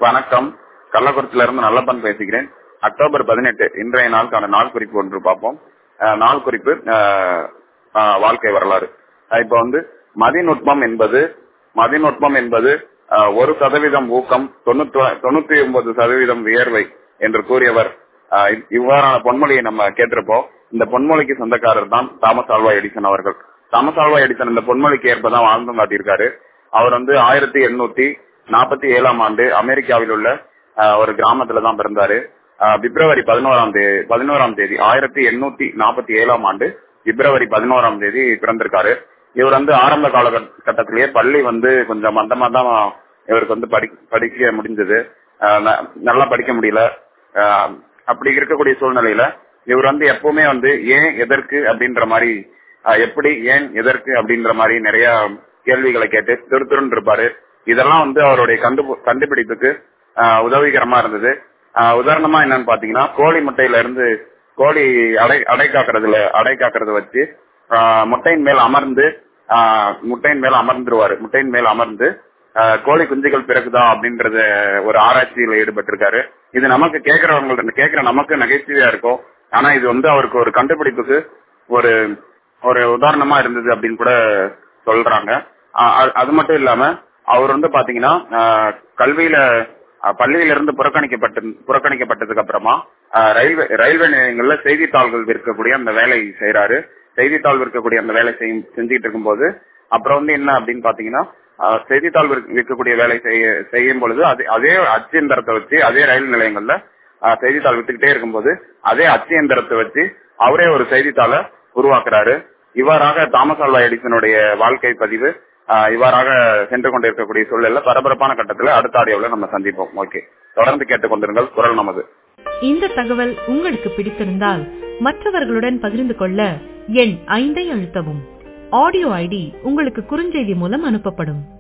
வணக்கம் கள்ளக்குறிச்சியில இருந்து நல்லப்பன் பேசுகிறேன் அக்டோபர் பதினெட்டு இன்றைய நாளுக்கான நாள் குறிப்பு ஒன்று பார்ப்போம் அஹ், நாள் குறிப்பு அஹ், அஹ், வாழ்க்கை வரலாறு அஹ், இப்ப வந்து மதிநுட்பம் என்பது மதிநுட்பம் என்பது அஹ், ஒரு சதவீதம் ஊக்கம் தொண்ணூத்தி தொண்ணூத்தி ஒன்பது சதவீதம் வியர்வை என்று கூறியவர் அஹ், இவ்- இவ்வாறான பொன்மொழியை நம்ம கேட்டிருப்போம் இந்த பொன்மொழிக்கு சொந்தக்காரர் தான் தாமஸ் ஆல்வா எடிசன் அவர்கள் தாமஸ் ஆல்வா எடிசன் இந்த பொன்மொழிக்கு ஏற்பதான் வாழ்ந்தும் காட்டியிருக்காரு அவர் வந்து ஆயிரத்தி எண்ணூத்தி நாற்பத்தி ஏழாம் ஆண்டு அமெரிக்காவில் உள்ள அஹ், ஒரு கிராமத்துல தான் பிறந்தாரு அஹ், பிப்ரவரி பதினோராம் தேதி பதினோராம் தேதி ஆயிரத்தி எண்ணூத்தி நாற்பத்தி ஏழாம் ஆண்டு பிப்ரவரி பதினோராம் தேதி பிறந்திருக்காரு இவர் வந்து ஆரம்ப காலகட்டத்திலேயே பள்ளி வந்து கொஞ்சம் மந்தமா தான் இவருக்கு வந்து படி படிக்க முடிஞ்சது அஹ், ந- நல்லா படிக்க முடியல அஹ், அப்படி இருக்கக்கூடிய சூழ்நிலையில இவர் வந்து எப்பவுமே வந்து ஏன் எதற்கு அப்படின்ற மாதிரி அஹ், எப்படி ஏன் எதற்கு அப்படின்ற மாதிரி நிறைய கேள்விகளை கேட்டு திரு திருன்னு இருப்பாரு இதெல்லாம் வந்து அவருடைய கண்டு கண்டுபிடிப்புக்கு அஹ், உதவிகரமா இருந்தது அஹ், உதாரணமா என்னன்னு பாத்தீங்கன்னா கோழி முட்டையில இருந்து கோழி அடை அடை காக்குறதுல அடை காக்குறத வச்சு ஆஹ், முட்டையின் மேல் அமர்ந்து ஆஹ், முட்டையின் மேல் அமர்ந்துருவாரு முட்டையின் மேல் அமர்ந்து ஆஹ், கோழி குஞ்சுகள் பிறகுதா அப்படின்றத ஒரு ஆராய்ச்சியில ஈடுபட்டிருக்காரு இது நமக்கு கேட்கறவங்க கேட்கிற நமக்கு நகைச்சுவையா இருக்கும் ஆனா இது வந்து அவருக்கு ஒரு கண்டுபிடிப்புக்கு ஒரு ஒரு உதாரணமா இருந்தது அப்படின்னு கூட சொல்றாங்க ஆஹ், அது- அது மட்டும் இல்லாம அவர் வந்து பாத்தீங்கன்னா ஆஹ், கல்வியில ஆஹ், பள்ளியில இருந்து புறக்கணிக்கப்பட்டு புறக்கணிக்கப்பட்டதுக்கு அப்புறமா ஆஹ், ரயில்வே ரயில்வே நிலையங்கள்ல செய்தித்தாள்கள் விற்கக்கூடிய அந்த வேலை செய்யறாரு செய்தித்தாள் விற்கக்கூடிய அந்த வேலை செய்யும் செஞ்சுட்டு இருக்கும்போது அப்புறம் வந்து என்ன அப்படின்னு பாத்தீங்கன்னா ஆஹ், செய்தித்தாள் விற்க- விற்கக்கூடிய வேலை செய்ய செய்யும் பொழுது அதே அதே அச்சு எந்திரத்தை வச்சு அதே ரயில் நிலையங்கள்ல ஆஹ், செய்தித்தாள் வித்துக்கிட்டே இருக்கும்போது அதே அச்சு எந்திரத்தை வச்சு அவரே ஒரு செய்தித்தாளை உருவாக்குறாரு இவ்வாறாக தாமஸ் ஆல்வா எடிசனுடைய வாழ்க்கை பதிவு ஆஹ், இவ்வாறாக சென்று கொண்டிருக்கக்கூடிய சூழல்ல பரபரப்பான கட்டத்துல அடுத்த ஆடியோவில் நம்ம சந்திப்போம் ஓகே தொடர்ந்து கேட்டுக்கொண்டிருங்கள் குரல் நமது இந்த தகவல் உங்களுக்கு பிடித்திருந்தால் மற்றவர்களுடன் பகிர்ந்து கொள்ள எண் ஐந்தை அழுத்தவும் ஆடியோ ஐடி உங்களுக்கு குறுஞ்செய்தி மூலம் அனுப்பப்படும்